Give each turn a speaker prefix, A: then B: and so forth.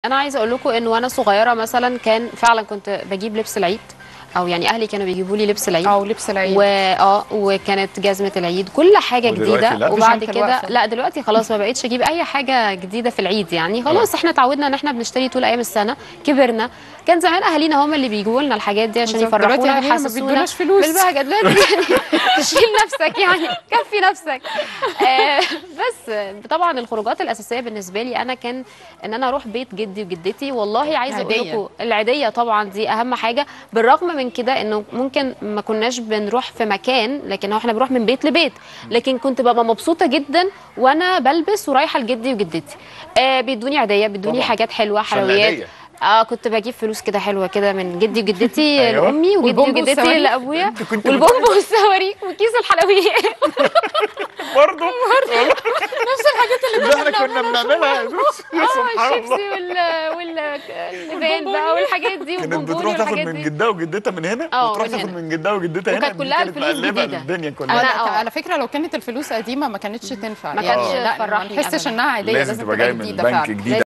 A: انا عايزه اقول لكم ان وانا صغيره مثلا كان فعلا كنت بجيب لبس العيد او يعني اهلي كانوا بيجيبوا لي لبس العيد
B: او لبس العيد
A: و... اه وكانت جزمه العيد كل حاجه
C: ودلوقتي
A: جديده
C: لا؟
A: وبعد
B: بيجامة
A: كده
B: الوقفة.
A: لا دلوقتي خلاص ما بقتش اجيب اي حاجه جديده في العيد يعني خلاص احنا اتعودنا ان احنا بنشتري طول ايام السنه كبرنا كان زمان اهالينا هم اللي بيجيبوا لنا الحاجات دي عشان
B: بالظبط. دلوقتي
A: يفرحونا
B: أهالينا ما
A: ويحسسونا
B: بيدوناش فلوس.
A: بالبهجه دلوقتي يعني تشيل نفسك يعني كفي نفسك آه بس طبعا الخروجات الاساسيه بالنسبه لي انا كان ان انا اروح بيت جدي وجدتي والله عايزه اقول
B: عادية.
A: لكم العيديه طبعا دي اهم حاجه بالرغم من كده انه ممكن ما كناش بنروح في مكان لكن هو احنا بنروح من بيت لبيت لكن كنت ببقى مبسوطه جدا وانا بلبس ورايحه لجدي وجدتي آه بيدوني عيديه بيدوني
C: طبعاً.
A: حاجات حلوه
C: عشان
A: حلويات
C: العيدية.
A: اه كنت بجيب فلوس كده حلوه كده من جدي وجدتي
C: أيوة.
A: لامي وجدي
B: والبومب
A: وجدتي
B: والصواريخ.
A: لابويا
C: أنت كنت
A: والبومب والصواريخ وكيس الحلويات
C: برضه نفس الحاجات اللي احنا كنا بنعملها يا
A: اه
C: سبحان الله
A: الشيبسي وال واللبان بقى والحاجات دي
C: كانت
A: والبونبوني
C: بتروح تاخد
A: والحاجات
C: من
A: دي
C: جدها وجدتها من هنا
A: اه،
C: وتروح
A: من
C: تاخد
A: هنا.
C: من جدها وجدتها هنا
A: وكانت
C: دي
A: كلها
C: كانت
A: الفلوس
C: مقلبة
A: جديدة.
C: الدنيا
A: أنا-
C: كلها
B: لا
A: اه.
B: على فكره لو كانت الفلوس قديمه ما كانتش تنفع
A: ما
B: يعني
A: كانتش
B: لا ما
A: تفرحني
B: نحسش
A: أبداً.
B: انها عاديه
C: لازم تبقى جايه من
B: جديده
C: البنك
B: فعلا
C: جديده